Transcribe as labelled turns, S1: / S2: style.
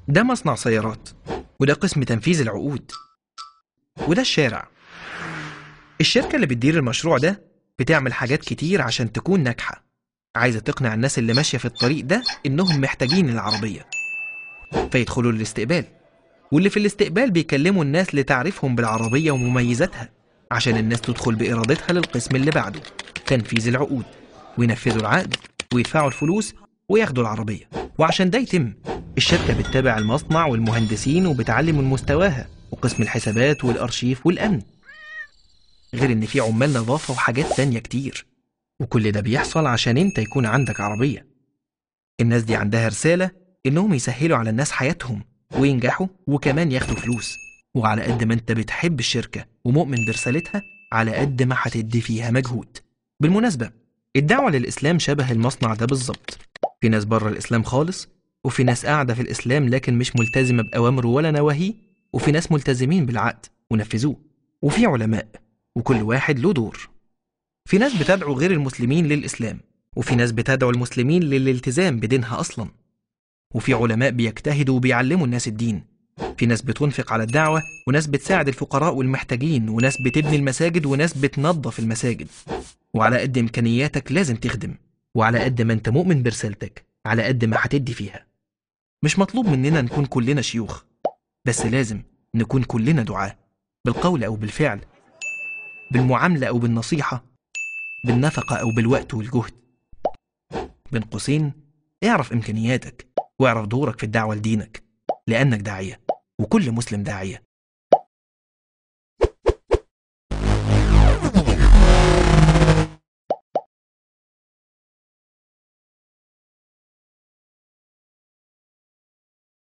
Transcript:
S1: ده مصنع سيارات وده قسم تنفيذ العقود وده الشارع الشركة اللي بتدير المشروع ده بتعمل حاجات كتير عشان تكون ناجحة عايزة تقنع الناس اللي ماشية في الطريق ده إنهم محتاجين العربية فيدخلوا الاستقبال واللي في الاستقبال بيكلموا الناس لتعرفهم بالعربية ومميزاتها عشان الناس تدخل بإرادتها للقسم اللي بعده تنفيذ العقود وينفذوا العقد ويدفعوا الفلوس وياخدوا العربية وعشان ده يتم الشركة بتتابع المصنع والمهندسين وبتعلم من مستواها وقسم الحسابات والأرشيف والأمن غير إن في عمال نظافة وحاجات تانية كتير وكل ده بيحصل عشان انت يكون عندك عربية الناس دي عندها رسالة إنهم يسهلوا على الناس حياتهم وينجحوا وكمان ياخدوا فلوس وعلى قد ما انت بتحب الشركة ومؤمن برسالتها على قد ما هتدي فيها مجهود بالمناسبة الدعوة للإسلام شبه المصنع ده بالظبط في ناس بره الإسلام خالص وفي ناس قاعدة في الإسلام لكن مش ملتزمة بأوامره ولا نواهيه وفي ناس ملتزمين بالعقد ونفذوه وفي علماء وكل واحد له دور في ناس بتدعو غير المسلمين للإسلام وفي ناس بتدعو المسلمين للالتزام بدينها أصلا وفي علماء بيجتهدوا وبيعلموا الناس الدين في ناس بتنفق على الدعوة وناس بتساعد الفقراء والمحتاجين وناس بتبني المساجد وناس بتنظف المساجد وعلى قد إمكانياتك لازم تخدم وعلى قد ما أنت مؤمن برسالتك على قد ما هتدي فيها مش مطلوب مننا نكون كلنا شيوخ بس لازم نكون كلنا دعاة بالقول أو بالفعل بالمعاملة أو بالنصيحة بالنفقة أو بالوقت والجهد بين قوسين اعرف إمكانياتك واعرف دورك في الدعوة لدينك لأنك داعية وكل مسلم داعية